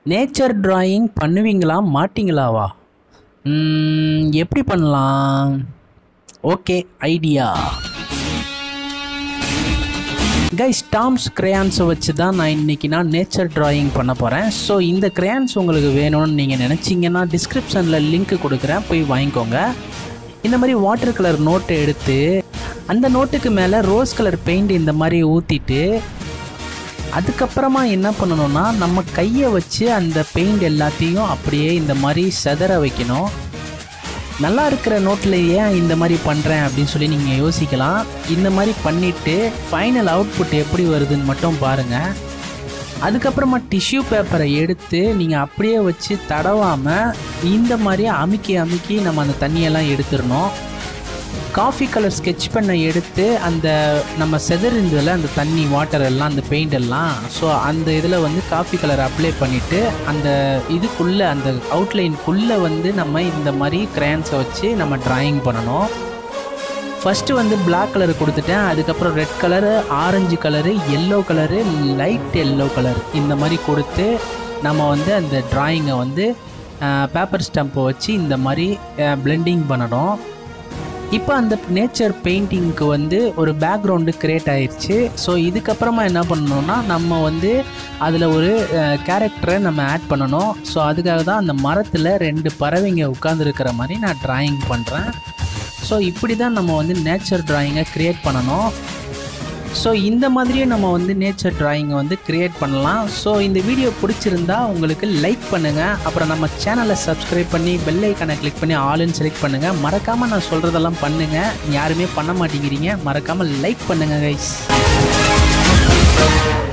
nature drawing பண்ணுவீங்களா மாட்டிங்களாவா ம், எப்படி பண்ணலாம் ஓகே ஐடியா கைஸ் டாம்ஸ் கிரேயான்ஸை வச்சு தான் நான் இன்றைக்கி நான் நேச்சர் டிராயிங் பண்ண போகிறேன் ஸோ இந்த கிரேயான்ஸ் உங்களுக்கு வேணும்னு நீங்கள் நினச்சிங்கன்னா டிஸ்கிரிப்ஷனில் லிங்க் கொடுக்குறேன் போய் வாங்கிக்கோங்க இந்த மாதிரி வாட்டர் கலர் நோட்டை எடுத்து அந்த நோட்டுக்கு மேலே ரோஸ் கலர் பெயிண்ட் இந்த மாதிரி ஊற்றிட்டு அதுக்கப்புறமா என்ன பண்ணணும்னா நம்ம கையை வச்சு அந்த பெயிண்ட் எல்லாத்தையும் அப்படியே இந்த மாதிரி செதற வைக்கணும் நல்லா இருக்கிற நோட்டில் ஏன் இந்த மாதிரி பண்ணுறேன் அப்படின்னு சொல்லி நீங்கள் யோசிக்கலாம் இந்த மாதிரி பண்ணிவிட்டு ஃபைனல் அவுட்புட் எப்படி வருதுன்னு மட்டும் பாருங்கள் அதுக்கப்புறமா டிஷ்யூ பேப்பரை எடுத்து நீங்கள் அப்படியே வச்சு தடவாமல் இந்த மாதிரி அமுக்கி அமுக்கி நம்ம அந்த தண்ணியெல்லாம் எடுத்துடணும் காஃபி கலர் ஸ்கெட்ச் பண்ண எடுத்து அந்த நம்ம செதறிந்ததில் அந்த தண்ணி வாட்டர் எல்லாம் அந்த பெயிண்ட் எல்லாம் ஸோ அந்த இதில் வந்து காஃபி கலர் அப்ளை பண்ணிவிட்டு அந்த இதுக்குள்ளே அந்த அவுட்லைனுக்குள்ளே வந்து நம்ம இந்த மாதிரி கிரேன்ஸை வச்சு நம்ம டிராயிங் பண்ணணும் ஃபஸ்ட்டு வந்து Black கலர் கொடுத்துட்டேன் அதுக்கப்புறம் red colour orange colour yellow colour light yellow colour இந்த மாதிரி கொடுத்து நம்ம வந்து அந்த டிராயிங்கை வந்து பேப்பர் ஸ்டம்பை வச்சு இந்த மாதிரி பிளெண்டிங் பண்ணணும் இப்போ அந்த நேச்சர் பெயிண்டிங்க்கு வந்து ஒரு பேக்ரவுண்டு கிரியேட் ஆயிடுச்சு ஸோ இதுக்கப்புறமா என்ன பண்ணணும்னா நம்ம வந்து அதில் ஒரு கேரக்டரை நம்ம ஆட் பண்ணணும் ஸோ அதுக்காக தான் அந்த மரத்தில் ரெண்டு பறவைங்க உட்காந்துருக்கிற மாதிரி நான் டிராயிங் பண்ணுறேன் ஸோ இப்படி தான் நம்ம வந்து நேச்சர் டிராயிங்கை க்ரியேட் பண்ணணும் ஸோ இந்த மாதிரியே நம்ம வந்து நேச்சர் டிராயிங்கை வந்து க்ரியேட் பண்ணலாம் ஸோ இந்த வீடியோ பிடிச்சிருந்தா உங்களுக்கு லைக் பண்ணுங்கள் அப்புறம் நம்ம சேனலை சப்ஸ்கிரைப் பண்ணி பெல் ஐக்கானை கிளிக் பண்ணி ஆளுன்னு செலக்ட் பண்ணுங்கள் மறக்காமல் நான் சொல்கிறதெல்லாம் பண்ணுங்கள் யாருமே பண்ண மாட்டேங்கிறீங்க மறக்காமல் லைக் பண்ணுங்கள் கைஸ்